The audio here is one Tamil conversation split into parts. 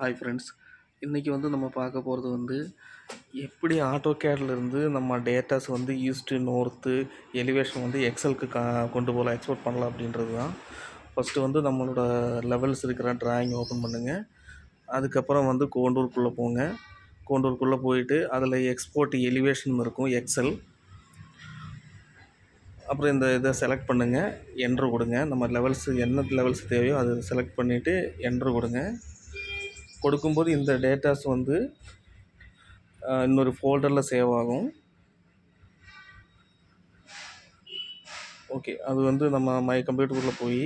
ஹாய் ஃப்ரெண்ட்ஸ் இன்றைக்கி வந்து நம்ம பார்க்க போகிறது வந்து எப்படி ஆட்டோ இருந்து நம்ம டேட்டாஸ் வந்து ஈஸ்ட்டு நோர்த்து எலிவேஷன் வந்து எக்ஸலுக்கு கா கொண்டு போகலாம் எக்ஸ்போர்ட் பண்ணலாம் அப்படின்றது தான் ஃபஸ்ட்டு வந்து நம்மளோட லெவல்ஸ் இருக்கிற டிராயிங் ஓப்பன் பண்ணுங்கள் அதுக்கப்புறம் வந்து கோண்டூருக்குள்ளே போங்க கோண்டூருக்குள்ளே போயிட்டு அதில் எக்ஸ்போர்ட் எலிவேஷன் இருக்கும் எக்ஸல் அப்புறம் இந்த இதை செலக்ட் பண்ணுங்கள் என்ட்ரு கொடுங்க நம்ம லெவல்ஸ் என்ன லெவல்ஸ் தேவையோ அதை செலக்ட் பண்ணிவிட்டு என்ட்ரு கொடுங்க கொடுக்கும்போது இந்த டேட்டாஸ் வந்து அஹ், இன்னொரு ஃபோல்டரில் சேவ் ஆகும் ஓகே அது வந்து நம்ம மை கம்ப்யூட்டருக்குள்ளே போய்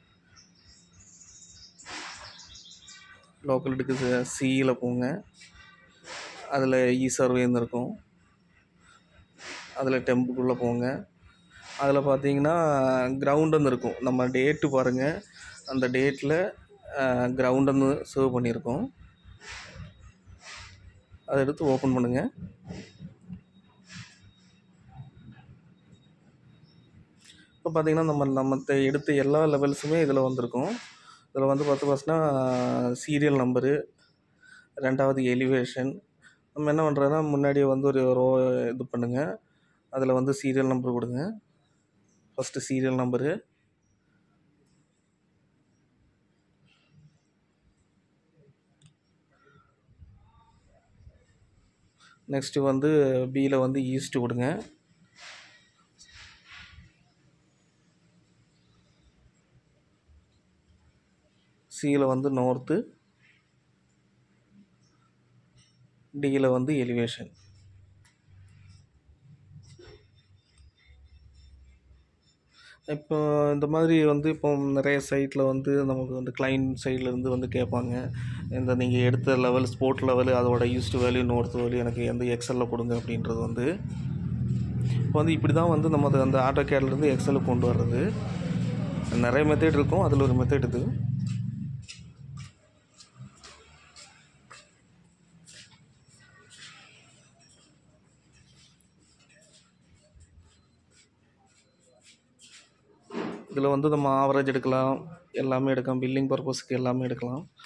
லோக்கல் எடுக்கு சியில் போங்க அதில் இ சர்வேன்னு இருக்கும் அதில் டெம்புக்குள்ளே போங்க அதில் பார்த்தீங்கன்னா கிரவுண்டுன்னு இருக்கும் நம்ம டேட்டு பாருங்கள் அந்த டேட்டில் கிரவுண்டுன்னு சேவ் பண்ணியிருக்கோம் அதை எடுத்து ஓப்பன் பண்ணுங்கள் இப்போ பார்த்தீங்கன்னா நம்ம நம்ம தே- எடுத்த எல்லா லெவல்ஸுமே இதில் வந்திருக்கும் இதில் வந்து பார்த்து பார்த்தீங்கன்னா சீரியல் நம்பரு ரெண்டாவது எலிவேஷன் நம்ம என்ன பண்ணுறோன்னா முன்னாடியே வந்து ஒரு ரோ இது பண்ணுங்கள் அதில் வந்து சீரியல் நம்பர் கொடுங்க ஃபஸ்ட்டு சீரியல் நம்பரு நெக்ஸ்ட்டு வந்து பியில் வந்து ஈஸ்ட் கொடுங்க சியில் வந்து நார்த்து டியில் வந்து எலிவேஷன் இப்போ இந்த மாதிரி வந்து இப்போ நிறைய சைட்டில் வந்து நமக்கு வந்து கிளைண்ட் சைட்லேருந்து வந்து கேட்பாங்க இந்த நீங்கள் எடுத்த லெவல் ஸ்போர்ட் லெவல் அதோட யூஸ்ட் வேல்யூ நோர்த் வேல்யூ எனக்கு எந்த எக்ஸலில் கொடுங்க அப்படின்றது வந்து இப்போ வந்து இப்படி தான் வந்து நம்ம அது அந்த ஆட்டோ கேட்லேருந்து எக்ஸலுக்கு கொண்டு வர்றது நிறைய மெத்தட் இருக்கும் அதில் ஒரு மெத்தட் இது இதில் வந்து நம்ம ஆவரேஜ் எடுக்கலாம் எல்லாமே எடுக்கலாம் பில்லிங் பர்பஸ்க்கு எல்லாமே எடுக்கலாம்